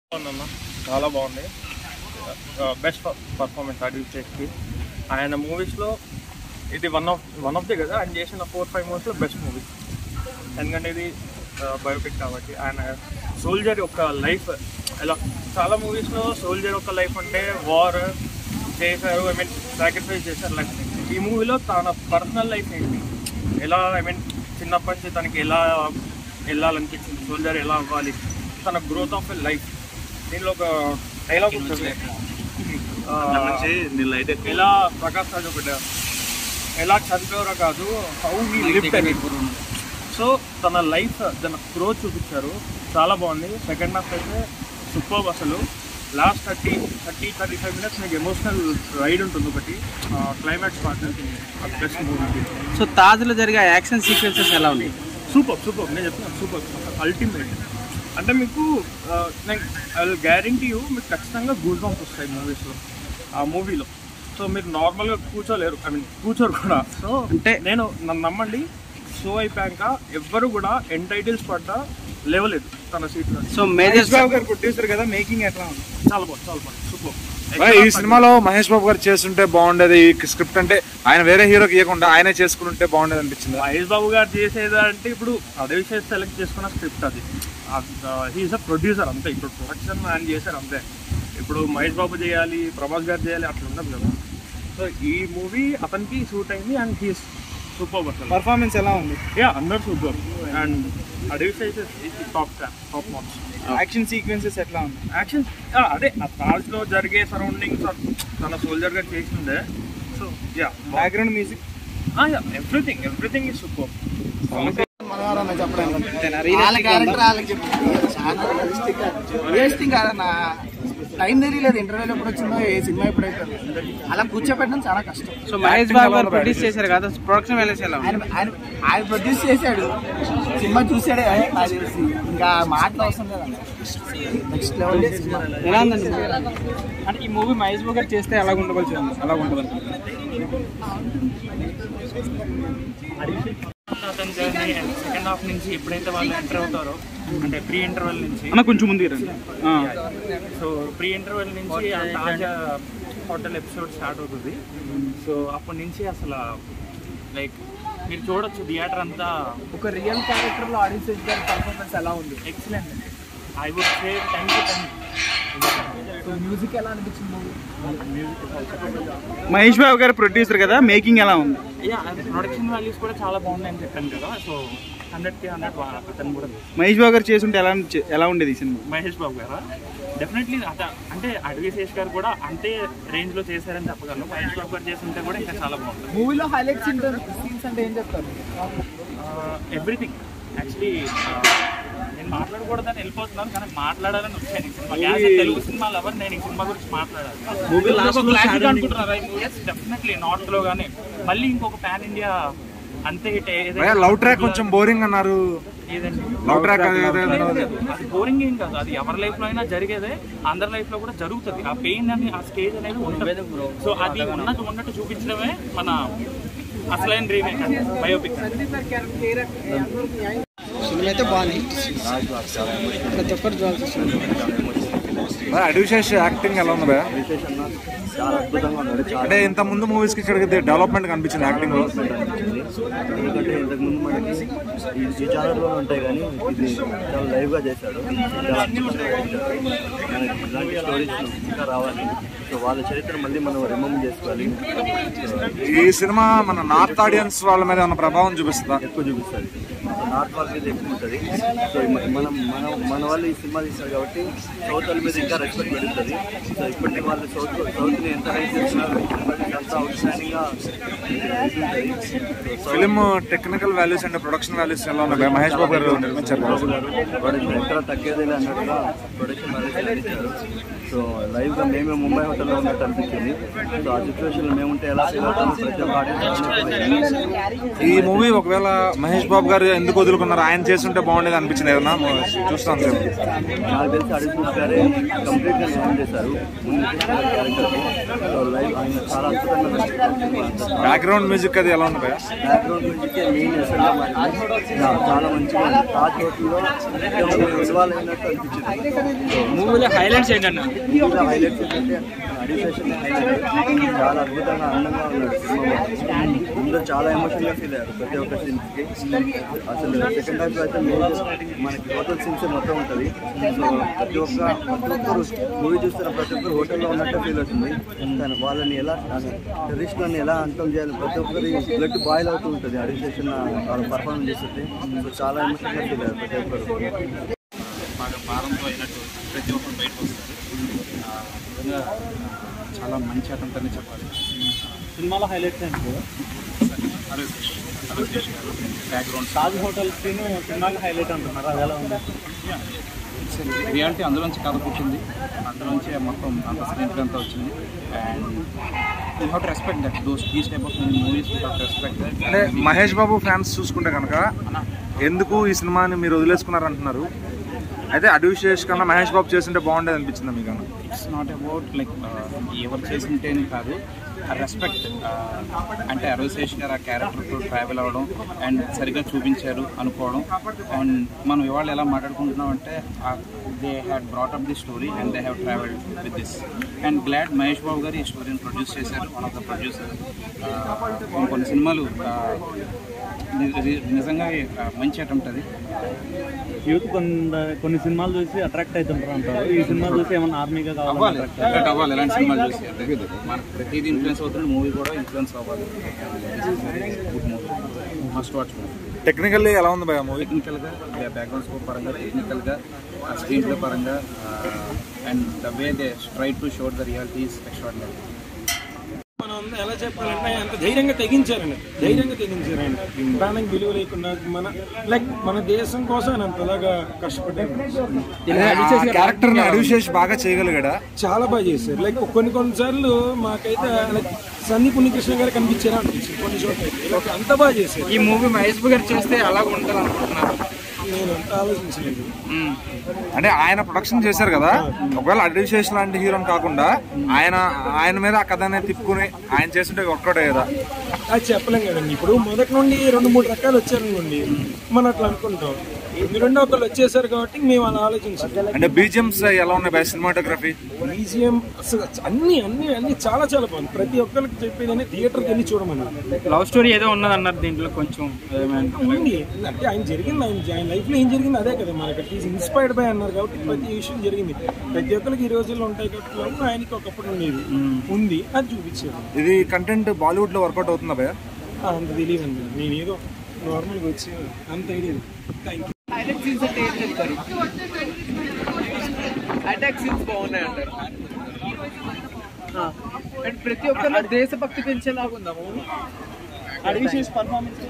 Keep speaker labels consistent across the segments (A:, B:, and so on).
A: బాగుందన్న చాలా బాగుంది బెస్ట్ పర్ఫార్మెన్స్ అడిగికి ఆయన మూవీస్లో ఇది one of one of the కదా ఆయన చేసిన ఫోర్ ఫైవ్ మూవీస్లో బెస్ట్ మూవీ ఎందుకంటే ఇది బయోపిక్ కాబట్టి ఆయన సోల్జర్ యొక్క లైఫ్ ఎలా చాలా మూవీస్లో సోల్జర్ యొక్క లైఫ్ అంటే వార్ చేశారు ఐ మీన్ సాక్రిఫైస్ చేశారు లైఫ్ ఈ మూవీలో తన పర్సనల్ లైఫ్ ఏంటి ఎలా ఐ మీన్ చిన్నప్పటి నుంచి తనకి ఎలా వెళ్ళాలనిపించింది సోల్జర్ ఎలా అవ్వాలి తన గ్రోత్ ఆఫ్ లైఫ్ దీనిలో ఒక డైలాగ్ ఉంటుంది ఆ, ఎలా ప్రకాష్ రాజ్ ఒకటి ఎలా చనిపోయారో కాదు హౌ హీ లిఫ్ట్ అని సో తన లైఫ్ తన గ్రోత్ చూపించారు చాలా బాగుంది సెకండ్ హాఫ్ అయితే సూపర్ అసలు last thirty thirty thirty five minutes మీకు ఎమోషనల్ రైడ్ ఉంటుంది ఒకటి climax part best movie
B: so తాజ్లో జరిగే యాక్షన్ సీక్వెన్సెస్ ఎలా ఉన్నాయి
A: సూపర్ సూపర్ నేను చెప్తున్నాను సూపర్ అల్టిమేట్ అంటే మీకు ఆ, నేను ఐ గ్యారంటీ యూ మీకు ఖచ్చితంగా గూజ్ బాంబ్స్ వస్తాయి మూవీస్లో ఆ మూవీలో సో మీరు నార్మల్గా కూర్చోలేరు ఐ మీన్ కూర్చోరు కూడా సో
B: అంటే-
A: నేను నన్ను నమ్మండి షో అయిపోయాక ఎవ్వరు కూడా ఎన్ టైటిల్స్ పడ్డా లేవలేదు తన సీట్లో
B: సో మేజర్
C: గారు ప్రొడ్యూసర్ కదా మేకింగ్ ఎట్లా ఉంది
A: చాలా బాగుంది చాలా బాగుంది సూపర్
C: మరి ఈ సినిమాలో మహేష్ బాబు గారు చేస్తుంటే బాగుండేది ఈ స్క్రిప్ట్ అంటే ఆయన వేరే హీరోకి ఇవ్వకుండా ఆయనే చేసుకుంటే బాగుండేది అనిపించింది
A: మహేష్ బాబు గారు చేసేది అంటే ఇప్పుడు అదే విషయం సెలెక్ట్ చేసుకున్న స్క్రిప్ట్ అది హీఈస్ అ ప్రొడ్యూసర్ అంతే ఇప్పుడు ప్రొడక్షన్ ఆయన చేశారు అంతే ఇప్పుడు మహేష్ బాబు చేయాలి ప్రభాస్ గారు చేయాలి అట్లా ఉండదు కదా సో ఈ మూవీ అతనికి సూట్ అయింది అండ్ హీస్ సూపర్ అసలు
C: పర్ఫార్మెన్స్ ఎలా ఉంది
A: యా అందరు సూపర్ అండ్ అడవి సైజెస్ top top marks
C: action sequences ఎట్లా ఉంది
A: యాక్షన్ అదే ఆ తాజ్లో జరిగే సరౌండింగ్స్ తన సోల్జర్ గా చేసిందే so yeah
C: background music
A: everything everything is super
D: వాళ్ళ క్యారెక్టర్ వాళ్ళకి చెప్తాను చాలా రియలిస్టిక్ రియలిస్టిక్ కాదన్న టైం తెలియలేదు ఇంటర్వ్యూలో ఎప్పుడు వచ్చిందో ఏ సినిమా ఎప్పుడు అయిపోయిందో అలా కూర్చోపెట్టడం చాలా కష్టం
B: సో మహేష్ బాబు గారు ప్రొడ్యూస్ చేశారు కదా ప్రొడక్షన్ వాల్యూస్ ఎలా ఉంది
D: ఆయన ఆయన ఆయన ప్రొడ్యూస్ చేశాడు సినిమా చూసాడే నాకు తెలిసి ఇంకా మాటలు అవసరం లేదన్న నెక్స్ట్ లెవెల్ సినిమా
B: ఎలా ఉందండి
C: అంటే ఈ మూవీ మహేష్ బాబు గారు చేస్తే ఎలా ఉండవలసి అలా ఉండదు
A: అతని జర్నీ అండ్ సెకండ్ హాఫ్ నుంచి ఎప్పుడైతే వాళ్ళు ఎంటర్ అవుతారో అంటే ప్రీ ఇంటర్వెల్ నుంచి
C: అన్న కొంచెం ముందు రండి
A: సో ప్రీ ఇంటర్వెల్ నుంచి ఆ తాజా హోటల్ ఎపిసోడ్ స్టార్ట్ అవుతుంది సో అప్పటి నుంచి అసలు లైక్ మీరు చూడొచ్చు థియేటర్ అంతా
D: ఒక రియల్ క్యారెక్టర్ లో ఆడియన్స్ గారి పర్ఫార్మెన్స్ ఎలా ఉంది
A: excellent I would say ten to ten
D: music ఎలా అనిపించింది మూవీ
C: మహేష్ బాబు గారు ప్రొడ్యూసర్ కదా మేకింగ్ ఎలా ఉంది
A: యా ప్రొడక్షన్ వాల్యూస్ కూడా చాలా బాగున్నాయని చెప్పాను కదా సో హండ్రెడ్కి హండ్రెడ్ అతను కూడా
C: మహేష్ బాబు గారు చేస్తుంటే ఎలా ఉంచే- ఎలా ఉండేది ఈ సినిమా
A: మహేష్ బాబు గారా డెఫినెట్లీ అత అంటే అడవి శేష్ గారు కూడా అంతే రేంజ్ లో చేశారని చెప్పగలను మహేష్ బాబు గారు చేస్తుంటే కూడా ఇంకా చాలా బాగుంటుంది
D: మూవీలో హైలైట్స్ సీన్స్ అంటే ఏం చెప్తారు
A: ఎవ్రీథింగ్ యాక్చువల్లీ నేను మాట్లాడకూడదని వెళ్ళిపోతున్నాను కానీ మాట్లాడాలని వచ్చాను ఈ సినిమా యాజ్ ఎ తెలుగు సినిమా లవర్ నేను ఈ సినిమా గురించి మాట్లాడాలి
B: Movie last లో
A: క్లాసిక్
B: sad ending.
A: అనుకుంటున్నారా డెఫినెట్లీ నార్త్ లో కానీ మళ్ళీ ఇంకొక పాన్ ఇండియా అంతే హిట్
C: లవ్ ట్రాక్ కొంచెం బోరింగ్ అన్నారు
A: ఏదండి
C: లవ్ ట్రాక్
A: లేదు, లేదు. అది బోరింగ్ ఏం కాదు అది ఎవరి లైఫ్ లో అయినా జరిగేదే అందరి లైఫ్ లో కూడా జరుగుతుంది ఆ పెయిన్ అని ఆ స్టేజ్ అనేది ఉంటుంది సో అది ఉన్నట్టు ఉన్నట్టు చూపించడమే మన అసలైన రీమేక్ బయోపిక్
D: సినిమా అయితే బాగుంది ప్రతి ఒక్కరు చూడాల్సి
C: అడివిశేష్ యాక్టింగ్ ఎలా ఉంది భయ్యా?
E: చాలా అద్భుతంగా ఉన్నాడు చాలా
C: అంటే ఇంత ముందు మూవీస్ కి ఇక్కడికి డెవలప్మెంట్ కనిపించింది యాక్టింగ్ లో
E: ఎందుకంటే ఇంతకుముందు మనకి ఈ ఈ ఛానల్లో ఉంటాయి కానీ ఇది చాలా లైవ్గా చేశాడు చాలా అద్భుతంగా చేశాడు. మనకి ఇలాంటి స్టోరీస్ ఇంకా రావాలి సో వాళ్ళ చరిత్ర మళ్ళీ మనం రిమంబర్ చేసుకోవాలి
C: ఈ సినిమా మన నార్త్ ఆడియన్స్ వాళ్ళ మీద ఉన్న ప్రభావం చూపిస్తుందా
E: ఎక్కువ చూపిస్తుంది నార్త్ వాళ్ళ మీద ఎక్కువ ఉంటుంది సో మ- మనం మనం మన వాళ్ళు ఈ సినిమా తీస్తారు కాబట్టి సౌత్ వాళ్ళ మీద ఇంకా రెస్పెక్ట్ పెరుగుతుంది సో ఇప్పటికీ వాళ్ళు సౌత్ సౌత్ని ఎంత రైట్ చేస్తున్నారు అంత అవుట్స్టాండింగ్గా
C: film technical values and production values ఎలా ఉన్నాయి భయ్యా? మహేష్ బాబు గారు నిర్మించారు కదా.
E: ప్రొడక్షన్ ఎక్కడ తగ్గేది అన్నట్టుగా ప్రొడక్షన్ మేనేజ్ ఇచ్చారు సో లైవ్గా మేమే ముంబై హోటల్లో ఉన్నట్టు అనిపించింది సో ఆ సిచ్యువేషన్లో మేముంటే ఎలా ఫీల్ అవుతామో ప్రతి ఒక్క ఆడియన్స్
C: ఈ మూవీ ఒకవేళ మహేష్ బాబు గారు ఎందుకు వదులుకున్నారు ఆయన చేస్తుంటే బాగుండేది అనిపించింది ఏదన్నా చూస్తాం సార్
E: నాకు తెలిసి అడిషనల్ గారే కంప్లీట్గా న్యాయం చేశారు ముందు క్యారెక్టర్ సో లైవ్ ఆయన చాలా అద్భుతంగా నటించారు.
C: బ్యాక్గ్రౌండ్ మ్యూజిక్ అది ఎలా ఉంది భయ్యా?
E: బ్యాక్గ్రౌండ్ మ్యూజిక్ మెయిన్ ఎసెంట్గా మారింది యా, చాలా మంచిగా ఉంది. తాజ్ హోటల్లో ఇన్వాల్వ్ అయినట్టు అనిపించింది
B: మూవీలో హైలైట్స్ ఏంటన్నా
E: మూవీలో హైలైట్స్ ఏంటంటే అడిషేషన్ హైలైట్ చాలా అద్భుతంగా అందంగా ఉన్నాడు సినిమాలో అందరూ చాలా ఎమోషన్గా ఫీల్ అయ్యారు ప్రతి ఒక్క సీన్స్కి అసలు సెకండ్ హాఫ్ అయితే మేజర్ మనకి హోటల్ సీన్స్ మొత్తం ఉంటుంది సో ప్రతి ఒక్క ప్రతి ఒక్కరు మూవీ చూస్తున్న ప్రతి ఒక్కరు హోటల్లో ఉన్నట్టే ఫీల్ అవుతుంది కానీ వాళ్ళని ఎలా టెర్రిస్ట్లను ఎలా అంతం చేయాలి ప్రతి ఒక్కరి బ్లడ్ బాయిల్ అవుతూ ఉంటుంది అడిషేషన్ వాళ్ళు పర్ఫార్మెన్స్ చేస్తుంటే సో చాలా ఎమోషన్గా ఫీల్ అయ్యారు ప్రతి ఒక్కరు
F: బాగా భారంతో అయినట్టు ప్రతి ఒక్కరు బయటకు వస్తారు ఆ, నిజంగా చాలా మంచి అటెంప్ట్ అని చెప్పాలి
A: సినిమాలో హైలైట్స్ ఏంటి
F: బ్యాక్గ్రౌండ్
A: తాజ్ హోటల్ సీన్ సినిమాలో హైలైట్ అంటున్నారు అది ఎలా ఉంది
F: రియాలిటీ అందులోంచి కథ పుట్టింది అందులోంచి మొత్తం అంత స్క్రీన్ ప్లే అంతా వచ్చింది and you have to respect that those these type of movies you have to respect that
C: అంటే మహేష్ బాబు ఫ్యాన్స్ చూసుకుంటే కనుక ఎందుకు ఈ సినిమాని మీరు వదిలేసుకున్నారు అంటున్నారు అయితే అడివిశేష్ కన్నా మహేష్ బాబు చేస్తుంటే బాగుండేది అనిపించింది మీకు
F: ఇట్స్ నాట్ అబౌట్ లైక్ ఎవరు చేసింటేనే కాదు ఆ రెస్పెక్ట్ అంటే అరోశేష్ గారు ఆ క్యారెక్టర్తో ట్రావెల్ అవ్వడం అండ్ సరిగ్గా చూపించారు అనుకోవడం అండ్ మనం ఇవాళ ఎలా మాట్లాడుకుంటున్నాం అంటే they had brought up the story and they have travelled with this and glad Mahesh Babu గారు ఈ స్టోరీని ప్రొడ్యూస్ చేశారు వన్ ఆఫ్ ద ప్రొడ్యూసర్ కొన్ని సినిమాలు uh, ని- ని- నిజంగా uh, మంచి అటెంప్ట్ అది
A: యూత్ కొన్ని కొన్ని సినిమాలు చూసి అట్రాక్ట్ అవుతుంటారు అంటారు ఈ సినిమా చూసి ఏమన్నా ఆర్మీగా
F: అవ్వాలి
A: కావాలి
F: అట్రాక్ట్ అవ్వాలి ఇలాంటి సినిమాలు చూసి అంటే మనకు ప్రతిదీ ఇన్ఫ్లుయెన్స్ అవుతుంది మూవీ కూడా ఇన్ఫ్లుయెన్స్ అవ్వాలి good movie must watch movie
C: technically ఎలా ఉంది భయ మూవీ
F: టెక్నికల్గా బ్యాక్గ్రౌండ్ స్కోప్ పరంగా టెక్నికల్గా స్క్రీన్ ప్లే పరంగా and the way they try to show the realities extraordinary
G: మనం ఎలా చెప్పాలంటే అంత ధైర్యంగా తెగించారండి ధైర్యంగా తెగించారండి ప్రాణం విలువ లేకుండా మన లైక్ మన దేశం కోసం ఆయన అంతలాగా కష్టపడ్డారు
C: క్యారెక్టర్ అడివిశేష్ బాగా చేయగలిగాడా
G: చాలా బాగా చేశారు లైక్ కొన్ని కొన్నిసార్లు మాకైతే లైక్ సందీప్ ఉన్నకృష్ణ గారు కనిపించారా అనిపించింది కొన్ని చోట్ల అయితే. ఇలా అంత బాగా చేశారు
B: ఈ మూవీ మహేష్ బాబు గారు చేస్తే అలాగ ఉంటుంది అనుకుంటున్నారు
G: నేను అంత ఆలోచించలేదు
C: అంటే ఆయన ప్రొడక్షన్ చేశారు కదా ఒకవేళ అడివిశేష్ లాంటి హీరోని కాకుండా ఆయన ఆయన మీద ఆ కథ అనేది తిప్పుకుని ఆయన చేస్తుంటే వర్కౌట్ అయ్యేదా
G: అది చెప్పలేం కదండి ఇప్పుడు మొదటి నుండి రెండు మూడు రకాలు వచ్చారనుకోండి మనం అట్లా అనుకుంటాం ఇది రెండో ఒకళ్ళు వచ్చేసారు కాబట్టి మేము అలా ఆలోచించాం
C: అంటే బీజిఎంస్ ఎలా ఉన్నాయి బై సినిమాటోగ్రఫీ
G: మ్యూజియం అసలు అన్ని అన్ని అన్ని చాలా చాలా బాగుంది ప్రతి ఒక్కరికి చెప్పేదని థియేటర్కి వెళ్ళి చూడమని
B: లవ్ స్టోరీ ఏదో ఉన్నది అన్నారు దీంట్లో కొంచెం ఏమైనా
G: ఉంది అంటే ఆయన జరిగింది ఆయన ఆయన లైఫ్ లో ఏం జరిగింది అదే కదా మనకి ఈజ్ ఇన్స్పైర్డ్ బై అన్నారు కాబట్టి ప్రతి విషయం జరిగింది ప్రతి ఒక్కరికి ఈ రోజుల్లో ఉంటాయి కాబట్టి ఆయనకి ఒకప్పుడు ఉండేది ఉంది అది చూపించారు
C: ఇది కంటెంట్ బాలీవుడ్ లో వర్కౌట్ అవుతుందా భయ
G: ఆ, అంత తెలియదు అండి నేను ఏదో నార్మల్గా వచ్చి అంత idea thank you
B: highlight scenes అంటే ఏం చెప్తారు అటాక్ సీన్స్ బాగున్నాయి అంటారు అండ్ ప్రతి ఒక్కరిలో దేశభక్తి పెంచేలాగా ఉందా మూవీ అడివిశేష్ పర్ఫార్మెన్స్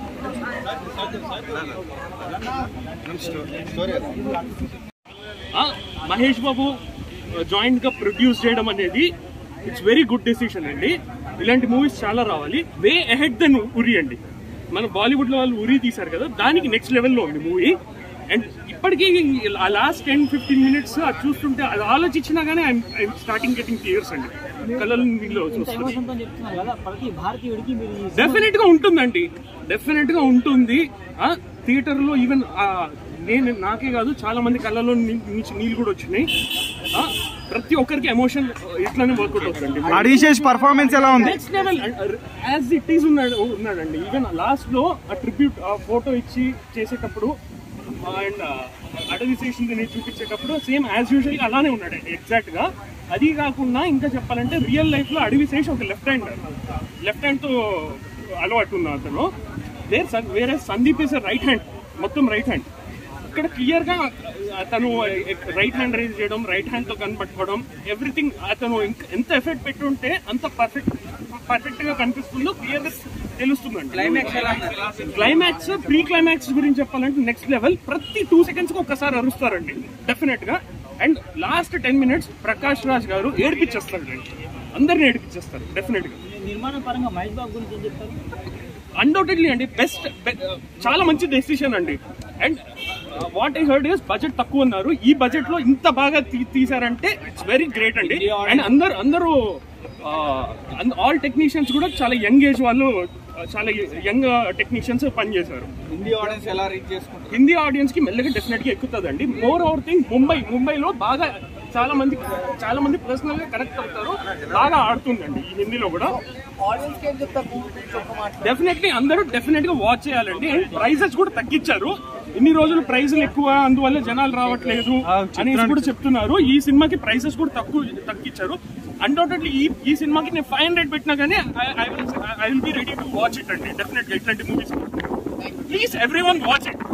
H: ఆ, మహేష్ బాబు జాయింట్ గా ప్రొడ్యూస్ చేయడం అనేది ఇట్స్ వెరీ గుడ్ డెసిషన్ అండి ఇలాంటి మూవీస్ చాలా రావాలి వే అహెడ్ దెన్ ఉరి అండి మన బాలీవుడ్ లో వాళ్ళు ఉరి తీశారు కదా దానికి నెక్స్ట్ లెవెల్లో ఉంది మూవీ అండ్ ఇప్పటికీ ఆ లాస్ట్ టెన్ ఫిఫ్టీన్ మినిట్స్ అది చూస్తుంటే అది ఆలోచించినా కానీ ఐఎమ్ స్టార్టింగ్ గెటింగ్ టీయర్స్ అండి కళ్ళలో నీళ్ళు చూస్తుంది డెఫినెట్ గా ఉంటుందండి డెఫినెట్ గా ఉంటుంది థియేటర్ లో ఈవెన్ నేను నాకే కాదు చాలా మంది కళ్ళలో నీ- నుంచి నీళ్ళు కూడా వచ్చినాయి ఆ, ప్రతి ఒక్కరికి ఎమోషన్ ఇట్లానే వర్కౌట్ అవుతుందండి
B: అడివిశేష్ పర్ఫార్మెన్స్ ఎలా ఉంది
H: next level as it is ఉన్నాడు ఉన్నాడండి ఈవెన్ లాస్ట్ లో ఆ ట్రిబ్యూట్ ఆ ఫోటో ఇచ్చి చేసేటప్పుడు అండ్ అడవి స్టేషన్ చూపించేటప్పుడు సేమ్ యాజ్ యూజువల్ అలానే ఉన్నాడండి ఎగ్జాక్ట్ గా అది కాకుండా ఇంకా చెప్పాలంటే రియల్ లైఫ్ లో అడవి శేష్ ఒక లెఫ్ట్ హ్యాండ్ లెఫ్ట్ హ్యాండ్ తో అలవాటు ఉన్న అతను వేరే వేరే సందీప్ ఇస్ రైట్ హ్యాండ్ మొత్తం రైట్ హ్యాండ్ ఇక్కడ క్లియర్ గా అతను రైట్ హ్యాండ్ రైజ్ చేయడం రైట్ హ్యాండ్ తో కనపట్టుకోవడం ఎవ్రీథింగ్ అతను ఇంక- ఎంత ఎఫెక్ట్ పెట్టి ఉంటే అంత పర్ఫెక్ట్ పర్ఫెక్ట్ గా కనిపిస్తుందో క్లియర్ గా తెలుస్తుందండి క్లైమాక్స్ ప్రీ క్లైమాక్స్ గురించి చెప్పాలంటే నెక్స్ట్ లెవెల్ ప్రతి టూ సెకండ్స్ కి ఒక్కసారి అరుస్తారండి డెఫినెట్ గా and last ten minutes Prakash Raj గారు ఏడిపించేస్తారు అండి అందరిని ఏడిపించేస్తారు డెఫినెట్ గా
B: నిర్మాణ పరంగా మహేష్ బాబు గురించి ఏం చెప్తారు
H: అన్డౌటెడ్లీ అండి బెస్ట్ చాలా మంచి డెసిషన్ అండి and what I heard is budget తక్కువ ఉన్నారు ఈ బడ్జెట్ లో ఇంత బాగా తీ- తీశారంటే ఇట్స్ వెరీ గ్రేట్ అండి అండ్ అందరు అందరూ ఆల్ టెక్నీషియన్స్ కూడా చాలా యంగ్ ఏజ్ వాళ్ళు ఆ, చాలా యంగ్ టెక్నీషియన్స్ పనిచేశారు
B: హిందీ ఆడియన్స్ ఎలా రీచ్ చేసుకుంటారు
H: హిందీ ఆడియన్స్ కి మెల్లగా డెఫినెట్ గా ఎక్కుతుందండి మోర్ ఓవర్ థింగ్ ముంబై ముంబైలో బాగా చాలా మంది చాలా మంది పర్సనల్ గా కనెక్ట్ అవుతారు బాగా ఆడుతుందండి ఈ హిందీలో కూడా
B: ఆడియన్స్ కి ఏం చెప్తారు మూవీ గురించి ఒక్క మాట
H: డెఫినెట్లీ అందరూ డెఫినెట్ గా వాచ్ చేయాలండి అండ్ ప్రైజెస్ కూడా తగ్గించారు ఇన్ని రోజులు ప్రైజులు ఎక్కువ అందువల్ల జనాలు రావట్లేదు అనేసి కూడా చెప్తున్నారు ఈ సినిమాకి ప్రైసెస్ కూడా తక్కువ తగ్గించారు అన్డౌటెడ్లీ ఈ ఈ సినిమాకి నేను ఫైవ్ హండ్రెడ్ పెట్టినా కానీ I will be ready to watch it అండి డెఫినెట్ గా ఇట్లాంటి movies please everyone watch it